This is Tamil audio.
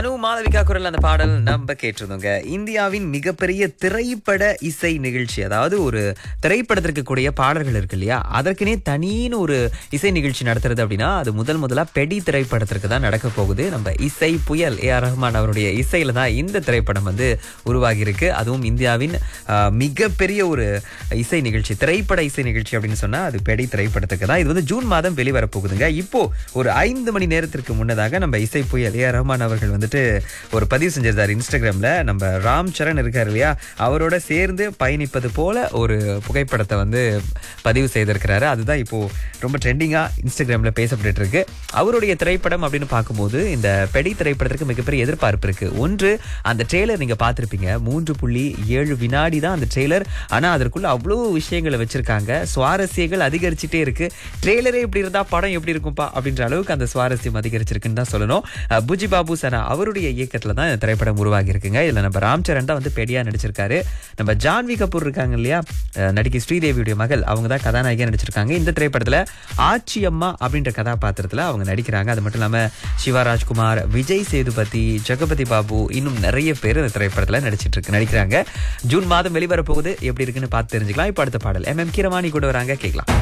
அனு மாளவிகா குரல் அந்த பாடல் நம்ம கேட்டிருந்தோங்க இந்தியாவின் மிகப்பெரிய திரைப்பட இசை நிகழ்ச்சி அதாவது ஒரு திரைப்படத்திற்கு கூடிய பாடல்கள் இருக்கு இல்லையா அதற்குனே தனின்னு ஒரு இசை நிகழ்ச்சி நடத்துறது அப்படின்னா அது முதல் முதலா பெடி திரைப்படத்திற்கு தான் நடக்க போகுது நம்ம இசை புயல் ஏ ஆர் ரஹ்மான் அவருடைய இசையில தான் இந்த திரைப்படம் வந்து உருவாகி இருக்கு அதுவும் இந்தியாவின் ஆஹ், மிகப்பெரிய ஒரு இசை நிகழ்ச்சி திரைப்பட இசை நிகழ்ச்சி அப்படின்னு சொன்னா அது பெடி திரைப்படத்துக்கு தான் இது வந்து ஜூன் மாதம் வெளிவர போகுதுங்க இப்போ ஒரு ஐந்து மணி நேரத்திற்கு முன்னதாக நம்ம இசை புயல் ஏ ஆர் ரஹ்மான் அவர்கள் வந்துட்டு ஒரு பதிவு செஞ்சிருந்தார் இன்ஸ்டாகிராம்ல நம்ம ராம் சரண் இருக்கார் இல்லையா அவரோட சேர்ந்து பயணிப்பது போல ஒரு புகைப்படத்தை வந்து பதிவு செய்திருக்கிறாரு அதுதான் இப்போ ரொம்ப ட்ரெண்டிங்கா இன்ஸ்டாகிராம்ல பேசப்பட்டு இருக்கு அவருடைய திரைப்படம் அப்படின்னு பார்க்கும்போது இந்த பெடி திரைப்படத்திற்கு மிகப்பெரிய எதிர்பார்ப்பு இருக்கு ஒன்று அந்த ட்ரெய்லர் நீங்க பார்த்திருப்பீங்க மூன்று புள்ளி ஏழு வினாடி தான் அந்த ட்ரெய்லர் ஆனா அதற்குள்ள அவ்வளோ விஷயங்களை வச்சிருக்காங்க சுவாரஸ்யங்கள் அதிகரிச்சுட்டே இருக்கு ட்ரெய்லரே இப்படி இருந்தா படம் எப்படி இருக்கும்பா அப்படின்ற அளவுக்கு அந்த சுவாரஸ்யம் அதிகரிச்சிருக்குன்னு தான் சொல்லணும் அஹ் புஜி பாபு சனா அவருடைய இயக்கத்துல தான் இந்த திரைப்படம் உருவாகி இருக்குங்க இதுல நம்ம ராம் சரண் தான் வந்து பெடியா நடிச்சிருக்காரு நம்ம ஜான்வி கபூர் இருக்காங்க இல்லையா அஹ் நடிகை ஸ்ரீதேவியுடைய மகள் அவங்க தான் கதாநாயகியா நடிச்சிருக்காங்க இந்த திரைப்படத்துல ஆச்சி அம்மா அப்படின்ற கதாபாத்திரத்துல அவங்க நடிக்கிறாங்க அது மட்டும் இல்லாம சிவராஜ்குமார் விஜய் சேதுபதி ஜெகபதி பாபு இன்னும் நிறைய பேர் இந்த திரைப்படத்துல நடிச்சிட்டு இருக்கு நடிக்கிறாங்க ஜூன் மாதம் வெளிவர போகுது எப்படி இருக்குன்னு பார்த்து தெரிஞ்சுக்கலாம் இப்போ அடுத்த பாடல் எம் எம் கீரவாணி கூட வராங்க கேட்கலாம்